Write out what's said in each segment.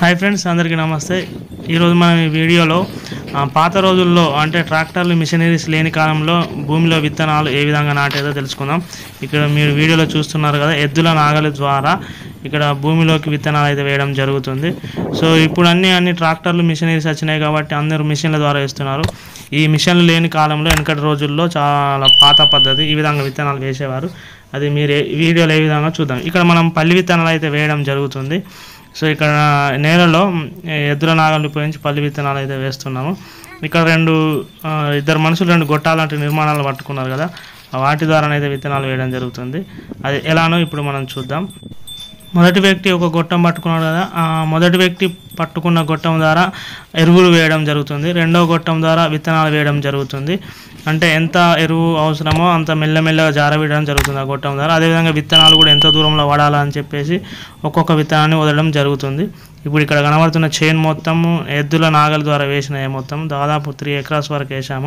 hi friends అందరికీ నమస్తే ఈరోజు మనం ఈ వీడియోలో ఆ, పాత రోజుల్లో అంటే ట్రాక్టర్లు మిషనరీస్ లేని కాలంలో భూమిలో విత్తనాలు ఏ విధంగా నాటేదో తెలుసుకుందాం ఇక్కడ మీరు వీడియోలో చూస్తున్నారు కదా ఎద్దుల నాగలి ద్వారా ఇక్కడ భూమిలోకి విత్తనాలు అయితే వేయడం జరుగుతుంది సో ఇప్పుడు అన్ని అన్ని ట్రాక్టర్లు మిషనరీస్ వచ్చినాయి కాబట్టి అందరూ మిషన్ల ద్వారా వేస్తున్నారు ఈ మిషన్లు లేని కాలంలో వెనకటి రోజుల్లో చాలా పాత పద్ధతి ఈ విధంగా విత్తనాలు వేసేవారు అది మీరు ఏ- వీడియోలో ఏ విధంగా చూద్దాం ఇక్కడ మనం పల్లి విత్తనాలు అయితే వేయడం జరుగుతుంది సో ఇక్కడ నేలలో మ్, ఎద్దుల నాగలు ఉపయోగించి పల్లి విత్తనాలు అయితే వేస్తున్నాము ఇక్కడ రెండు ఆ, ఇద్దరు మనుషులు రెండు గొట్టాలంటి నిర్మాణాలు పట్టుకున్నారు కదా వాటి ద్వారానైతే విత్తనాలు వేయడం జరుగుతుంది అది ఎలానో ఇప్పుడు మనం చూద్దాం మొదటి వ్యక్తి ఒక గొట్టం పట్టుకున్నాడు కదా ఆ మొదటి వ్యక్తి పట్టుకున్న గొట్టం ద్వారా ఎరువులు వేయడం జరుగుతుంది రెండో గొట్టం ద్వారా విత్తనాలు వేయడం జరుగుతుంది అంటే ఎంత ఎరువు అవసరమో అంత మెల్లమెల్లగా జారవేయడం జరుగుతుంది ఆ గొట్టం ద్వారా అదేవిధంగా విత్తనాలు కూడా ఎంత దూరంలో వాడాలని చెప్పేసి ఒక్కొక్క విత్తనాన్ని వదలడం జరుగుతుంది ఇప్పుడు ఇక్కడ కనబడుతున్న చైన్ మొత్తం ఎద్దుల నాగల ద్వారా వేసినాయి మొత్తం దాదాపు త్రీ ఎకరాస్ వరకు వేసాము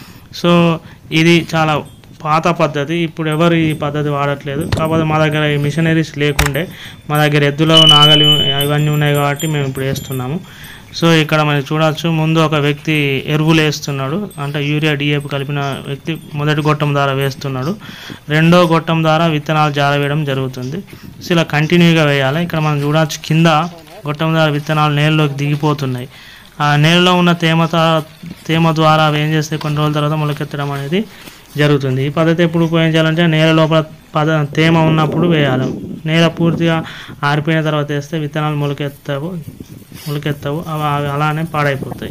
సో ఇది చాలా పాత పద్ధతి ఇప్పుడు ఎవరు ఈ పద్ధతి వాడట్లేదు కాకపోతే మా దగ్గర ఈ మిషనరీస్ లేకుండే మా దగ్గర ఎద్దులో నాగలి ఇవన్నీ ఉన్నాయి కాబట్టి మేము ఇప్పుడు వేస్తున్నాము సో ఇక్కడ మనం చూడొచ్చు ముందు ఒక వ్యక్తి ఎరువులు వేస్తున్నాడు అంటే యూరియా డిఏపి కలిపిన వ్యక్తి మొదటి గొట్టం ద్వారా వేస్తున్నాడు రెండో గొట్టం ద్వారా విత్తనాలు జారవేయడం జరుగుతుంది సో ఇలా కంటిన్యూగా వేయాలి ఇక్కడ మనం చూడొచ్చు కింద గొట్టం ద్వారా విత్తనాలు నేలలోకి దిగిపోతున్నాయి ఆ నేలలో ఉన్న తేమ తా- తేమ ద్వారా అవి ఏం చేస్తే కొన్ని రోజుల తర్వాత మొలకెత్తడం అనేది జరుగుతుంది ఈ పద్ధతి ఎప్పుడు ఉపయోగించాలంటే నేల లోపల పద తేమ ఉన్నప్పుడు వేయాలి నేల పూర్తిగా ఆరిపోయిన తర్వాత వేస్తే విత్తనాలు మొలకెత్తవు మొలకెత్తవు అవి అవి అలానే పాడైపోతాయి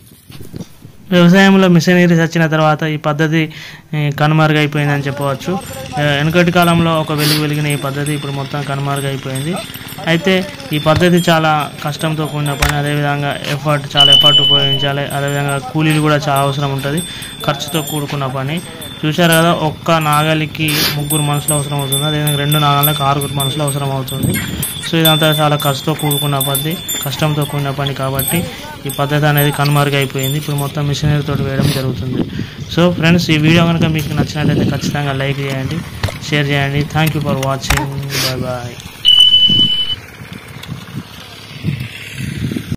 వ్యవసాయంలో మిషనరీస్ వచ్చిన తర్వాత ఈ పద్ధతి ఏ, కనుమరుగైపోయిందని చెప్పవచ్చు ఏ, వెనుకటి కాలంలో ఒక వెలుగు వెలిగిన ఈ పద్ధతి ఇప్పుడు మొత్తం కనుమరుగైపోయింది అయితే ఈ పద్ధతి చాలా కష్టంతో కూడిన పని అదేవిధంగా ఎఫర్ట్ చాలా ఎఫర్ట్ ఉపయోగించాలి అదేవిధంగా కూలీలు కూడా చాలా అవసరం ఉంటుంది ఖర్చుతో కూడుకున్న పని చూశారు కదా ఒక్క నాగలికి ముగ్గురు మనుషులు అవసరం అవుతుంది అదేవిధంగా రెండు నాగళ్ళకి ఆరుగురు మనుషులు అవసరం అవుతుంది సో ఇదంతా చాలా ఖర్చుతో కూడుకున్న పద్ధతి కష్టంతో కూడిన పని కాబట్టి ఈ పద్ధతి అనేది కనుమరుగైపోయింది ఇప్పుడు మొత్తం మిషనరీ తోటి వేయడం జరుగుతుంది సో ఫ్రెండ్స్ ఈ వీడియో కనుక మీకు నచ్చినట్లయితే ఖచ్చితంగా లైక్ చేయండి షేర్ చేయండి thank you for watching bye bye